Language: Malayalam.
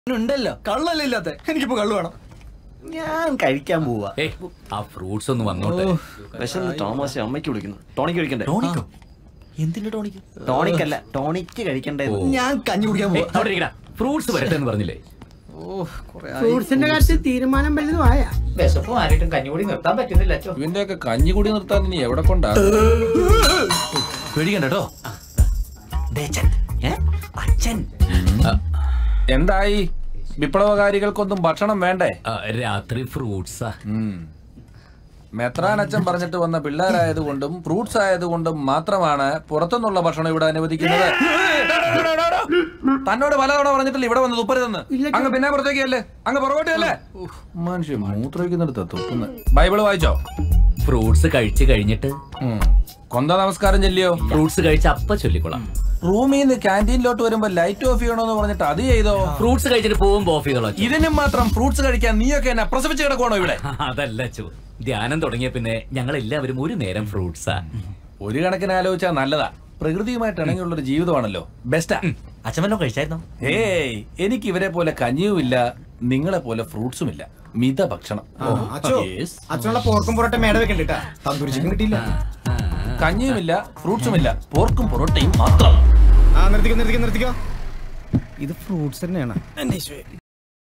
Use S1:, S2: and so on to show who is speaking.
S1: ഉണ്ടല്ലോ കള്ളല്ലേ ഇല്ലാത്ത എനിക്കിപ്പോ കള്ളു വേണം
S2: ഞാൻ കഴിക്കാൻ പോവാ
S3: ഏയ് ആ ഫ്രൂട്ട്സ് ഒന്ന് വന്നോട്ടെ
S2: വിശന്ന് തോമസ് അമ്മയ്ക്ക് വിളിക്കുന്നു ടോണിക്ക് കഴിക്കണ്ടേ
S3: ടോണിക്കോ
S1: എന്തിന്റെ ടോണിക്ക്
S2: ടോണിക് അല്ല ടോണിക്ക് കഴിക്കണ്ടേ
S3: ഓ.
S1: ഞാൻ കഞ്ഞി കുടിക്കാൻ
S3: ഏയ്,
S1: പോവാ
S3: അവിടെ ഇരിക്കടാ ഫ്രൂട്ട്സ് വരട്ടെ എന്ന് പറഞ്ഞില്ലേ
S1: ഓ കൊറേ
S4: ഫ്രൂട്ട്സിന്റെ കാര്യത്തിൽ തീരുമാനം വലുതുമായ
S5: വിശപ്പും ആരായിട്ടും കഞ്ഞുകൂടി നിർത്താൻ പറ്റുന്നില്ല അച്ചോ
S6: ഇവന്റെയൊക്കെ കഞ്ഞി കൂടി നിർത്താൻ ഇനി എവിടെ കൊണ്ടാ
S3: പേടിക്കണ്ട കേട്ടോ
S2: ഏ? അച്ഛൻ
S6: എന്തായി വിപ്ലവകാരികൾക്കൊന്നും ഭക്ഷണം വേണ്ടേ
S3: ആ, രാത്രി ഫ്രൂട്ട്സാ
S6: ഉം. മെത്രാൻ അച്ഛൻ പറഞ്ഞിട്ട് വന്ന പിള്ളേരായതുകൊണ്ടും ഫ്രൂട്ട്സ് ആയതുകൊണ്ടും മാത്രമാണ് പുറത്തുനിന്നുള്ള ഭക്ഷണം ഇവിടെ അനുവദിക്കുന്നത് തന്നോട് പലതവണ പറഞ്ഞിട്ടില്ല ഇവിടെ വന്ന് തുപ്പരുതെന്ന് അങ്ങ് പിന്നെ പുറത്തേക്കല്ലേ അങ്ങ് പുറകോട്ടല്ലേ മനുഷ്യ മൂത്രമൊഴിക്കുന്നിടത്ത് തുപ്പുന്നു ബൈബിള് വായിച്ചോ
S3: ഫ്രൂട്ട്സ് കഴിച്ചു കഴിഞ്ഞിട്ട്
S6: ഉം. കൊന്ത നമസ്കാരം ചെല്ലിയോ
S3: ഫ്രൂട്ട്സ് കഴിച്ച് അപ്പ ചൊല്ലിക്കൊള്ളാം
S6: റൂമിൽ നിന്ന് ക്യാൻറ്റീനിലോട്ട് വരുമ്പോ ലൈറ്റ് ഓഫ് ചെയ്യണോന്ന് പറഞ്ഞിട്ട് അത് ചെയ്തോ
S3: ഫ്രൂട്ട്സ് കഴിച്ചിട്ട് പോകുമ്പോ ഓഫ് ചെയ്തോളാം അച്ചോ.
S6: ഇതിനും മാത്രം ഫ്രൂട്ട്സ് കഴിക്കാൻ നീയൊക്കെ എന്നെ പ്രസവിച്ച് കിടക്കുവാണോ ഇവിടെ
S3: അതല്ല അച്ചു ധ്യാനം തുടങ്ങിയ പിന്നെ ഞങ്ങൾ എല്ലാവരും ഒരു നേരം ഫ്രൂട്ട്സാ
S6: ഒരു കണക്കിന് ആലോചിച്ചാൽ നല്ലതാ പ്രകൃതിയുമായിട്ട് ഇണങ്ങിയുള്ള ഒരു ജീവിതമാണല്ലോ ബെസ്റ്റാ
S2: അച്ഛൻ കഴിച്ചായിരുന്നോ
S6: ഏയ് എനിക്ക് ഇവരെ പോലെ കഞ്ഞിയുമില്ല നിങ്ങളെ പോലെ ഫ്രൂട്ട്സും ഇല്ല മിത ഭക്ഷണം
S1: അച്ചോ
S6: Yes.
S1: അച്ഛനുള്ള പോർക്കും പൊറോട്ട മേട വെക്കണ്ടിട്ടാ തന്തൂരി ചിക്കൻ കിട്ടിയില്ല
S6: കഞ്ഞിയുമില്ല ഫ്രൂട്ട്സും ഇല്ല പോർക്കും പൊറോട്ടയും മാത്രം
S1: ആ നിർത്തിക്കോ നിർത്തിക്കോ നിർത്തിക്കോ ഇത് ഫ്രൂട്ട്സ് തന്നെയാണ്